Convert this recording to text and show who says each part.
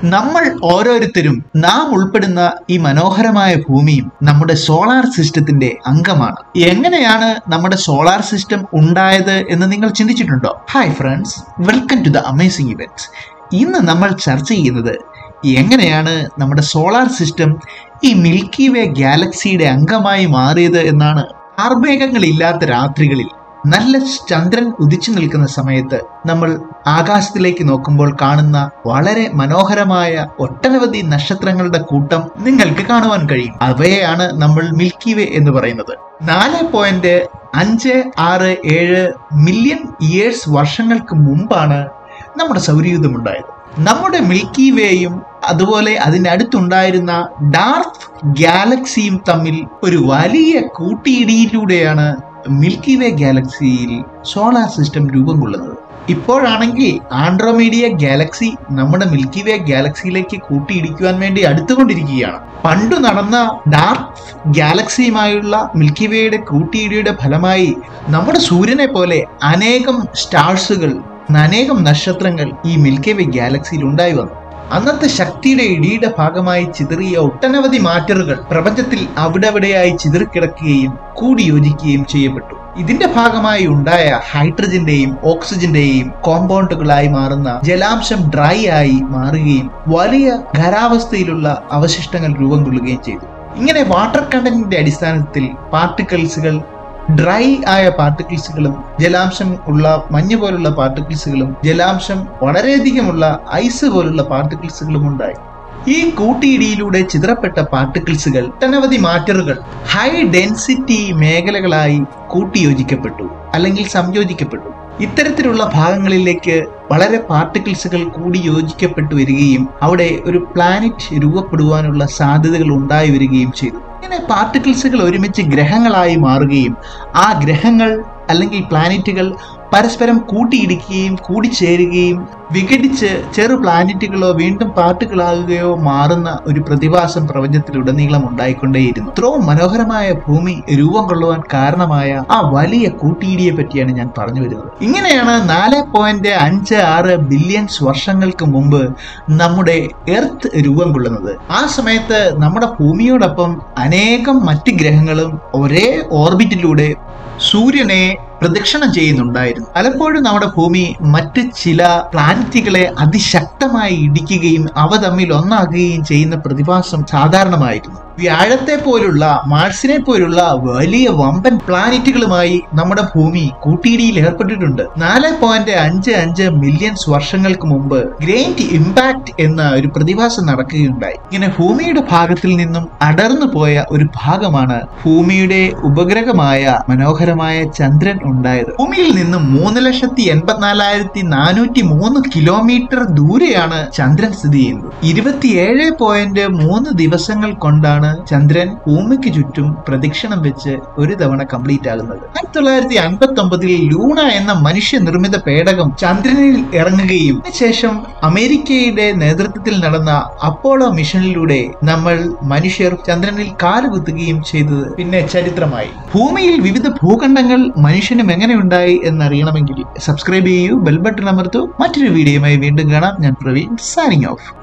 Speaker 1: നമ്മൾ ഓരോരുത്തരും നാം ഉൾപ്പെടുന്ന ഈ മനോഹരമായ ഭൂമിയും നമ്മുടെ സോളാർ സിസ്റ്റത്തിന്റെ അംഗമാണ് എങ്ങനെയാണ് നമ്മുടെ സോളാർ സിസ്റ്റം ഉണ്ടായത് എന്ന് നിങ്ങൾ ചിന്തിച്ചിട്ടുണ്ടോ hi friends welcome to the amazing events ഇന്ന് നമ്മൾ ചർച്ച ചെയ്യുന്നത് എങ്ങനെയാണ് നമ്മുടെ സോളാർ സിസ്റ്റം ഈ മിൽക്കി വേ ഗാലക്സിയുടെ അംഗമായി മാറിയത് എന്നാണ് ആർമേഘങ്ങളില്ലാത്ത രാത്രികളിൽ നല്ല ചന്ദ്രൻ ഉദിച്ചു നിൽക്കുന്ന സമയത്ത് നമ്മൾ ആകാശത്തിലേക്ക് നോക്കുമ്പോൾ കാണുന്ന വളരെ മനോഹരമായ ഒട്ടനവധി നക്ഷത്രങ്ങളുടെ കൂട്ടം നിങ്ങൾക്ക് കാണുവാൻ കഴിയും അവയെയാണ് നമ്മൾ മിൽക്കി വേ എന്ന് പറയുന്നത് നാല് പോയിന്റ് അഞ്ച് ആറ് ഏഴ് മില്യൺ ഇയേഴ്സ് വർഷങ്ങൾക്ക് മുമ്പാണ് നമ്മുടെ സൗരയൂഥം ഉണ്ടായത് നമ്മുടെ മിൽക്കി വേയും അതുപോലെ അതിനടുത്തുണ്ടായിരുന്ന ഡാർക്ക് ഗാലക്സിയും തമ്മിൽ ഒരു വലിയ കൂട്ടിയിടിയിലൂടെയാണ് മിൽക്കി വേ ഗാലക്സിയിൽ സോളാർ സിസ്റ്റം രൂപം കൊള്ളുന്നത് ഇപ്പോഴാണെങ്കിൽ ആൻഡ്രോമീഡിയ ഗാലക്സി നമ്മുടെ മിൽക്കി വേ ഗാലക്സിയിലേക്ക് കൂട്ടിയിടിക്കുവാൻ വേണ്ടി അടുത്തുകൊണ്ടിരിക്കുകയാണ് പണ്ടു നടന്ന ഡാർക്ക് ഗാലക്സിയുമായുള്ള മിൽക്കി വേയുടെ കൂട്ടിയിടിയുടെ ഫലമായി നമ്മുടെ സൂര്യനെ പോലെ അനേകം സ്റ്റാർസുകൾ അനേകം നക്ഷത്രങ്ങൾ ഈ മിൽക്കി വേ ഗാലക്സിയിൽ ഉണ്ടായി വന്നു അന്നത്തെ ശക്തിയുടെ ഇടിയുടെ ഭാഗമായി ചിതറിയ ഒട്ടനവധി മാറ്ററുകൾ പ്രപഞ്ചത്തിൽ അവിടെവിടെയായി ചിതറിക്കിടക്കുകയും കൂടിയോജിക്കുകയും ചെയ്യപ്പെട്ടു ഇതിന്റെ ഭാഗമായി ഉണ്ടായ ഹൈഡ്രജന്റെയും ഓക്സിജന്റെയും കോമ്പൗണ്ടുകളായി മാറുന്ന ജലാംശം ഡ്രൈ ആയി മാറുകയും വലിയ ഖരാവസ്ഥയിലുള്ള അവശിഷ്ടങ്ങൾ രൂപം കൊള്ളുകയും ചെയ്തു ഇങ്ങനെ വാട്ടർ കണ്ടന്റിന്റെ അടിസ്ഥാനത്തിൽ പാർട്ടിക്കിൾസുകൾ ഡ്രൈ ആയ പാർട്ടിക്കിൾസുകളും ജലാംശം ഉള്ള മഞ്ഞ് പോലുള്ള പാർട്ടിക്കിൾസുകളും ജലാംശം വളരെയധികമുള്ള ഐസ് പോലുള്ള പാർട്ടിക്കിൾസുകളും ഉണ്ടായി ഈ കൂട്ടിയിടിയിലൂടെ ചിതറപ്പെട്ട പാർട്ടിക്കിൾസുകൾ ഒട്ടനവധി മാറ്ററുകൾ ഹൈ ഡെൻസിറ്റി മേഖലകളായി കൂട്ടിയോജിക്കപ്പെട്ടു അല്ലെങ്കിൽ സംയോജിക്കപ്പെട്ടു ഇത്തരത്തിലുള്ള ഭാഗങ്ങളിലേക്ക് വളരെ പാർട്ടിക്കിൾസുകൾ കൂടി യോജിക്കപ്പെട്ടു വരികയും അവിടെ ഒരു പ്ലാനറ്റ് രൂപപ്പെടുവാനുള്ള സാധ്യതകൾ ഉണ്ടായി വരികയും ചെയ്തു ഇങ്ങനെ പാർട്ടിക്കിൾസുകൾ ഒരുമിച്ച് ഗ്രഹങ്ങളായി മാറുകയും ആ ഗ്രഹങ്ങൾ അല്ലെങ്കിൽ പ്ലാനറ്റുകൾ പരസ്പരം കൂട്ടിയിടിക്കുകയും കൂടിച്ചേരുകയും വിഘടിച്ച് ചെറു പ്ലാനറ്റുകളോ വീണ്ടും പാർട്ടുകളാകുകയോ മാറുന്ന ഒരു പ്രതിഭാസം പ്രപഞ്ചത്തിലുടനീളം ഉണ്ടായിക്കൊണ്ടേയിരുന്നു ഇത്രയും മനോഹരമായ ഭൂമി രൂപം കൊള്ളുവാൻ കാരണമായ ആ വലിയ കൂട്ടിയിടിയെ പറ്റിയാണ് ഞാൻ പറഞ്ഞു വരുന്നത് ഇങ്ങനെയാണ് നാല് പോയിന്റ് അഞ്ച് ആറ് ബില്യൺസ് വർഷങ്ങൾക്ക് മുമ്പ് നമ്മുടെ എർത്ത് രൂപം കൊള്ളുന്നത് ആ സമയത്ത് നമ്മുടെ ഭൂമിയോടൊപ്പം അനേകം മറ്റ് ഗ്രഹങ്ങളും ഒരേ ഓർബിറ്റിലൂടെ സൂര്യനെ പ്രദക്ഷിണം ചെയ്യുന്നുണ്ടായിരുന്നു പലപ്പോഴും നമ്മുടെ ഭൂമി മറ്റ് ചില പ്ലാനറ്റുകളെ അതിശക്തമായി ഇടിക്കുകയും അവ തമ്മിൽ ഒന്നാകുകയും ചെയ്യുന്ന പ്രതിഭാസം സാധാരണമായിരുന്നു വ്യാഴത്തെ പോലുള്ള മാർസിനെ പോലുള്ള വലിയ വമ്പൻ പ്ലാനറ്റുകളുമായി നമ്മുടെ ഭൂമി കൂട്ടിയിടിയിൽ ഏർപ്പെട്ടിട്ടുണ്ട് നാല് പോയിന്റ് അഞ്ച് അഞ്ച് മില്യൺസ് വർഷങ്ങൾക്ക് മുമ്പ് ഗ്രേറ്റ് ഇമ്പാക്ട് എന്ന ഒരു പ്രതിഭാസം നടക്കുകയുണ്ടായി ഇങ്ങനെ ഭൂമിയുടെ ഭാഗത്തിൽ നിന്നും അടർന്നു പോയ ഒരു ഭാഗമാണ് ഭൂമിയുടെ ഉപഗ്രഹമായ മനോഹരമായ ചന്ദ്രൻ ഉണ്ടായത് ഭൂമിയിൽ നിന്നും മൂന്ന് ലക്ഷത്തി എൺപത്തിനാലായിരത്തി നാനൂറ്റി മൂന്ന് കിലോമീറ്റർ ദൂരെയാണ് ചന്ദ്രൻ സ്ഥിതി ചെയ്യുന്നത് ഇരുപത്തിയേഴ് പോയിന്റ് മൂന്ന് ദിവസങ്ങൾ കൊണ്ടാണ് ചന്ദ്രൻ ഭൂമിക്ക് ചുറ്റും പ്രദക്ഷിണം വെച്ച് ഒരു തവണ കംപ്ലീറ്റ് ആകുന്നത് ആയിരത്തി തൊള്ളായിരത്തി അൻപത്തി ഒമ്പതിൽ ലൂണ എന്ന മനുഷ്യനിർമ്മിത പേടകം ചന്ദ്രനിൽ ഇറങ്ങുകയും അതിനുശേഷം അമേരിക്കയുടെ നേതൃത്വത്തിൽ നടന്ന അപ്പോളോ മിഷനിലൂടെ നമ്മൾ മനുഷ്യർ ചന്ദ്രനിൽ കാലുകുത്തുകയും ചെയ്തത് പിന്നെ ചരിത്രമായി ഭൂമിയിൽ വിവിധ ഭൂഖണ്ഡങ്ങൾ മനുഷ്യനും എങ്ങനെ ഉണ്ടായി എന്നറിയണമെങ്കിൽ സബ്സ്ക്രൈബ് ചെയ്യൂ ബെൽ ബട്ടൺ അമർത്തു മറ്റൊരു വീഡിയോയുമായി വീണ്ടും കാണാം ഞാൻ പ്രവീൺ സാനിങ് ഓഫ്